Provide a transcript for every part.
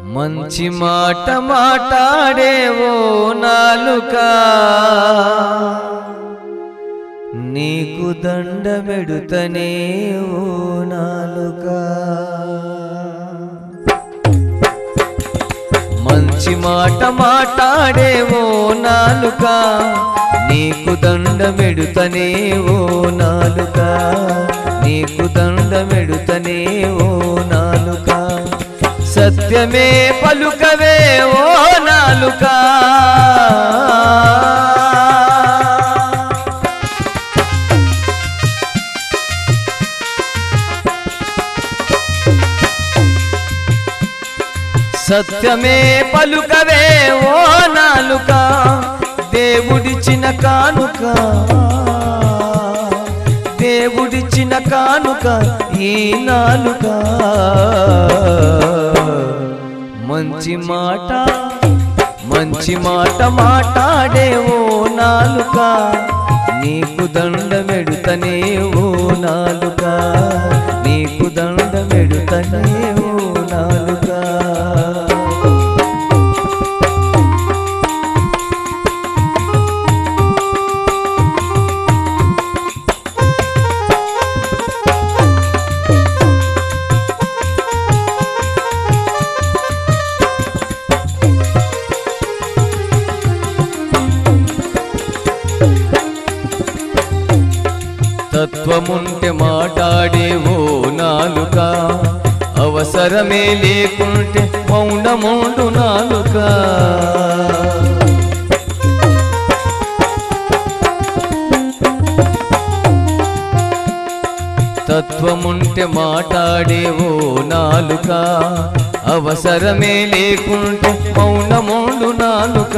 మంచి మాట మాట్లాడేవో నాలుక నీకు దండమెడుతనే ఓ నాలుక మంచి మాట మాట్లాడేవో నాలుక నీకు దండమెడుతనే ఓ నాలుక నీకు దండమెడుతనే ఓ నాలుక సత్యమే పలుకవే ఓ నాలుక సత్యమే పలుకవే ఓ నాలుక దేవుడిచిన కానుక దేవుడిచిన కానుక ఈ నాలుక మంచి మాట మంచి మాట మాట్లాడే ఓ నాలుక నీకు దండమెడుతనే ఓ నాలుక నీకు దండమెడుతనే ఓ నాలుక తత్వముంటే మాట్లాడేవో నాలుక అవసరమే లేకుంటే మౌనముండు నాలుక తత్వముంటే మాట్లాడేవో నాలుక అవసరమే లేకుంటే మౌనముండు నాలుక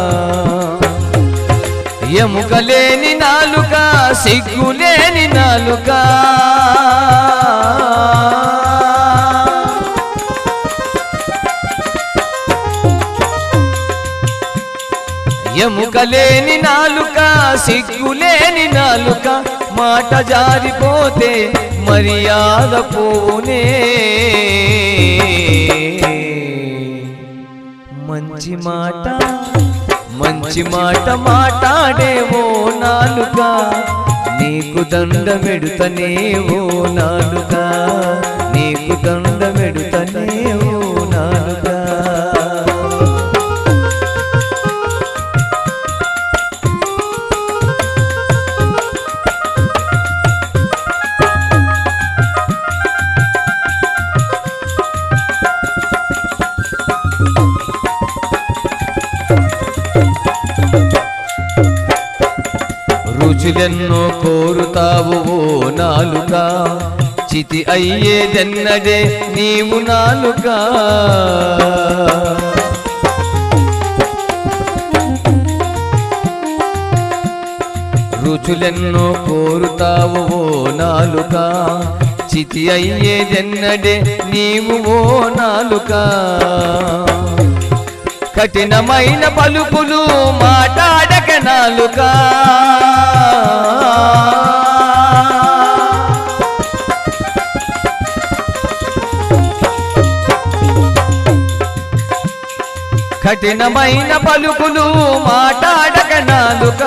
ఎముకలేని నాలుక సిగ్గులేని నాలుక ఎముకలేని నాలుక సిగ్గులేని నాలుక మాట జారిపోతే మర్యాద పోనే మంచి మాట మంచి మాట మాట్లాడేవో నాలుక నీకు దండమెడుతనే ఓ నాలుక నీకు దండమెడుతనే ఓ నాలుక రుచులెన్నో కోరుతావు ఓ నాలుక చితి అయ్యేదెన్నడే నీవు నాలుక రుచులెన్నో కోరుతావు ఓ నాలుక చితి అయ్యేదెన్నడే నీవు ఓ నాలుక కఠినమైన పలుకులు మాట్లాడక నాలుక కఠినమైన పలుకులు మాట్లాడక నాలుక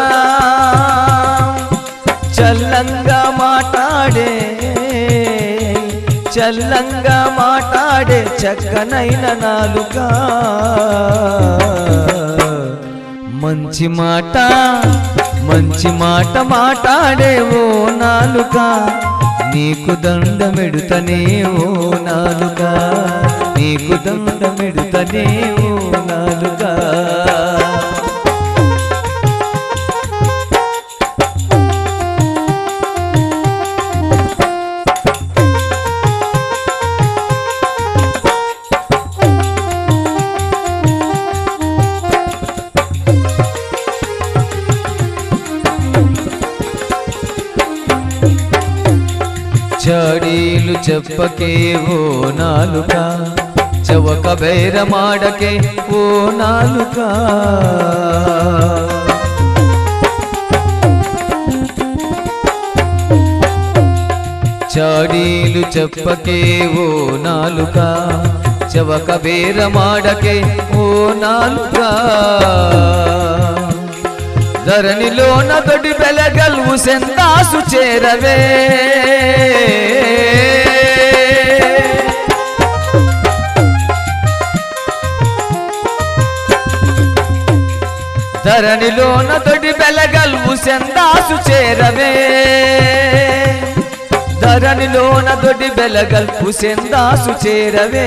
చల్లంగా మాట్లాడే చల్లంగా మాట్లాడే చక్కనైన నాలుక మంచి మాట మంచి మాట మాట్లాడే ఓ నాలుక నీకు దండమెడుతనే ఓ నాలుక నీకు దండమెడుతనే ఓ నాలుక చాడీలు చెప్పకే ఓ నాలుక చవక బైరమాడకే ఓ నాలుక చాడీలు చెప్పకే ఓ నాలుక చవక బేరమాడకే ఓ నాలుగా ధరణిలోన దొడి బెలగల్వు సెందాసు చేరవే ధరణిలోన దొడి బెలగల్వు సెందాసు చేరవే ధరణిలోన దొడి బెలగల్పు సెందాసు చేరవే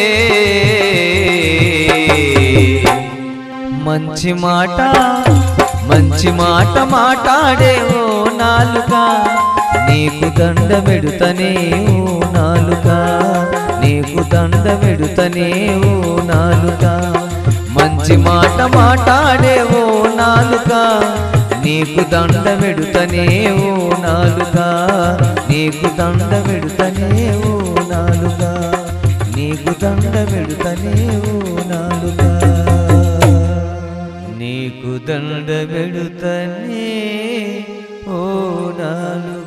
మంచి మాట మంచి మాట మాట్లాడే ఓ నాలుగా నీకు దండమెడుతనే ఓ నాలుగా నీకు దండమెడుతనే ఓ నాలుగా మంచి మాట మాట్లాడే ఓ నాలుగా నీకు దండమెడుతనే ఓ నాలుగా నీకు దండమెడుతనే ఓ నాలుగా నీకు దండమెడుతనే ఓ నాలుగా నీకు దండమెడుతనే ఓ నాలుగా